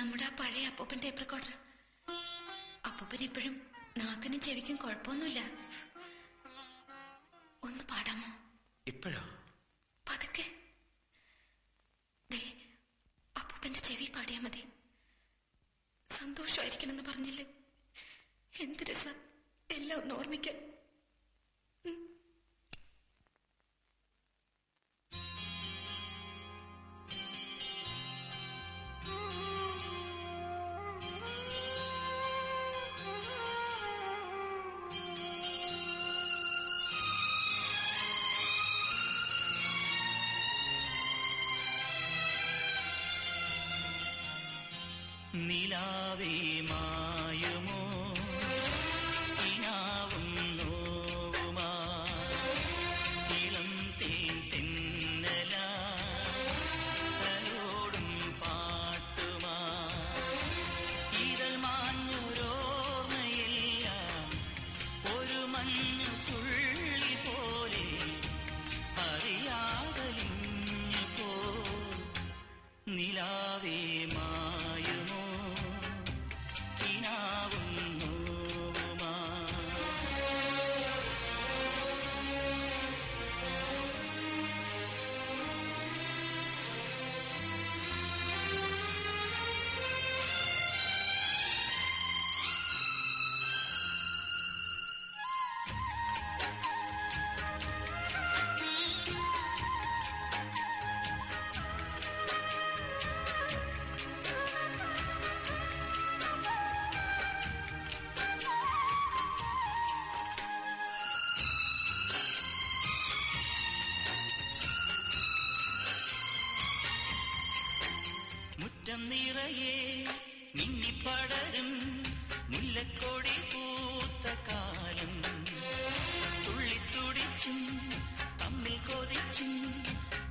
നമ്മുടെ ആ പഴയ അപ്പൂപ്പൻ ടേപ്പ് റെക്കോർഡർ അപ്പൂപ്പൻ ഇപ്പോഴും നാക്കിനും ചെവിക്കും കുഴപ്പമൊന്നുമില്ല ഒന്ന് പാടാമോ ഇപ്പോഴോ പതുക്കെ ദേ അപ്പൂപ്പന്റെ ചെവി പാടിയാ മതി സന്തോഷമായിരിക്കണമെന്ന് പറഞ്ഞില്ലേ എന്ത് രസം എല്ലാം ഒന്ന് ഓർമ്മിക്കാൻ നിലാവേ മായുമോ ഇനാവും നോവുമാ ഇളം തേൻ തെന്നല തലോടും പാട്ടുമാ ഇതൾ മാഞ്ഞൊരോർമ്മയെല്ലാം ഒരു മഞ്ഞു തുള്ളി പോലെ അറിയാതലിഞ്ഞു പോ നിലാവേ മായുമോ കിനാവും നോവുമാ മുറ്റം നിറയെ മിന്നിപ്പടരും മുല്ലക്കൊടി പൂത്ത കാലം തുള്ളിത്തുടിച്ചും തമ്മിൽ കൊതിച്ചും